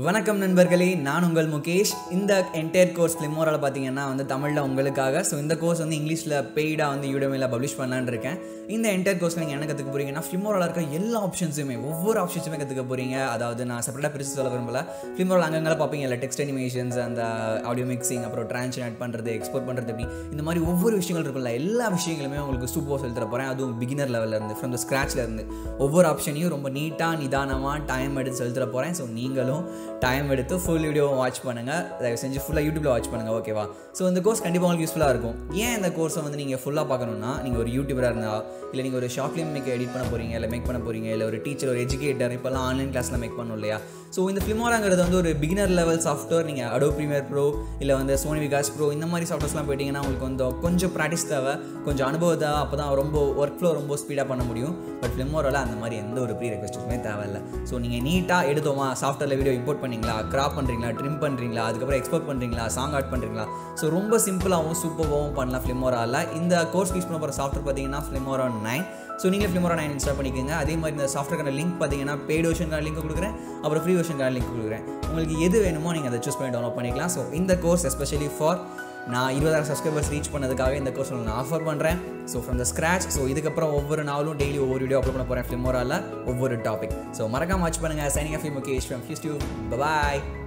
வணக்கம் நண்பர்களே நான் உங்கள் முகேஷ் இந்த என்டையர் கோர்ஸ் ஃபிலிமோரால் பார்த்தீங்கன்னா வந்து தமிழில் உங்களுக்காக ஸோ இந்த கோர்ஸ் வந்து இங்கிலீஷில் பெய்டாக வந்து யூடமில் பப்ளிஷ் பண்ணலான்னு இருக்கேன் இந்த என்டையர் கோர்ஸ் நீங்கள் என்ன கற்றுக்க போறீங்கன்னா ஃபிலிமோரால் இருக்க எல்லா ஆப்ஷன்ஸுமே ஒவ்வொரு ஆப்ஷன்ஸுமே கற்றுக்க போறீங்க அதாவது நான் செப்பரேட்டாக பிரித்து சொல்ல விரும்பல ஃபிலிமோரால் அங்கங்கே பார்ப்பீங்க இல்லை டெக்ஸ்ட் அனிமேஷன்ஸ் அந்த ஆடியோ மிக்சிங் அப்புறம் ட்ரான்ஸ்லேட் பண்ணுறது எக்ஸ்போர்ட் பண்ணுறது எப்படி இந்த மாதிரி ஒவ்வொரு விஷயங்கள் இருக்குல்ல எல்லா விஷயங்களுமே உங்களுக்கு சூப்பர் சொல்லி தர போகிறேன் அதுவும் பிகினர் லெவலில் இருந்து ஃப்ரம் த ஸ்க்ராட்ச்ல இருந்து ஒவ்வொரு ஆப்ஷனையும் ரொம்ப நீட்டாக நிதானமாக டைம் எடுத்து சொல்லி தர போகிறேன் ஸோ நீங்களும் டைம் எடுத்து ஃபுல் வீடியோ வாட்ச் பண்ணுங்கள் தயவு செஞ்சு ஃபுல்லாக யூடியூப்பில் வாட்ச் பண்ணுங்கள் ஓகேவா ஸோ இந்த கோர்ஸ் கண்டிப்பாக உங்களுக்கு யூஸ்ஃபுல்லாக இருக்கும் ஏன் இந்த கோர்ஸை வந்து நீங்கள் ஃபுல்லாக பார்க்கணுன்னா நீங்கள் ஒரு யூடியூபராக இருந்தால் இல்லை நீங்கள் ஒரு ஷார்ட் ஃபிலிம் மேக் எடிட் பண்ண போகிறீங்க இல்லை மேக் பண்ண போகிறீங்க இல்லை ஒரு டீச்சர் ஒரு எஜுகேட்டர் இப்போல்லாம் ஆன்லைன் கிளாஸில் மேக் பண்ணணும் இல்லையா ஸோ இந்த ஃபிலிமோராங்கிறது வந்து ஒரு பிகினர் லெவல் சாஃப்ட்வேர் நீங்கள் அடோ ப்ரீமியர் ப்ரோ இல்லை வந்து சோனி விகாஸ் ப்ரோ இந்த மாதிரி சாஃப்ட்வேர்ஸ்லாம் போயிட்டீங்கன்னா உங்களுக்கு வந்து கொஞ்சம் ப்ராக்டிஸ் தேவை கொஞ்சம் அனுபவம் தேவை அப்போ தான் ரொம்ப ஒர்க் ஃப்ளோ ரொம்ப ஸ்பீடாக பண்ண முடியும் பட் ஃபிலிமோரால் அந்த மாதிரி எந்த ஒரு ப்ரீ ரெக்வஸ்ட்டுமே தேவையில்லை ஸோ நீங்கள் நீட்டாக எடுத்தோமா சாஃப்ட்வேரில் வீடியோ இம்போர்ட் பண்ணீங்களா கிராப் பண்ணுறீங்களா ட்ரிம் பண்ணுறீங்களா அதுக்கப்புறம் எக்ஸ்போர்ட் பண்ணுறீங்களா சாங் ஆட் பண்ணுறீங்களா ஸோ ரொம்ப சிம்பிளாகவும் சூப்பராகவும் பண்ணலாம் ஃபிலிமோராவில் இந்த கோர்ஸ் யூஸ் பண்ண போகிற சாஃப்ட்வேர் பார்த்தீங்கன்னா ஃபிலிமோரா நைன் ஸோ நீங்கள் ஃபிலிமோரா நைன் இன்ஸ்டால் பண்ணிக்கோங்க அதே மாதிரி இந்த சாஃப்ட்வேர்க்கான லிங்க் பார்த்தீங்கன்னா பெய்டு வெர்ஷனுக்கான லிங்க் கொடுக்குறேன் அப்புறம் ஃப்ரீ வெர்ஷனுக்கான லிங்க் கொடுக்குறேன் உங்களுக்கு எது வேணுமோ நீங்கள் அதை சூஸ் பண்ணி டவுன்லோட் பண்ணிக்கலாம் ஸோ இந்த கோர்ஸ் எஸ்பெஷலி ஃபார் நான் இருபதாயிரம் சப்ஸ்கிரைபர்ஸ் ரீச் பண்ணதுக்காக இந்த கோர்ஸ் நான் ஆஃபர் பண்ணுறேன் so from the scratch so இதுக்கப்புறம் ஒவ்வொரு நாளும் டெய்லி ஒவ்வொரு வீடியோ அப்லோட் பண்ண போகிறேன் ஃபிலிமோராவில் ஒவ்வொரு டாபிக் ஸோ மறக்காம வாட்ச் பண்ணுங்கள் signing off Mukesh from Fuse Tube bye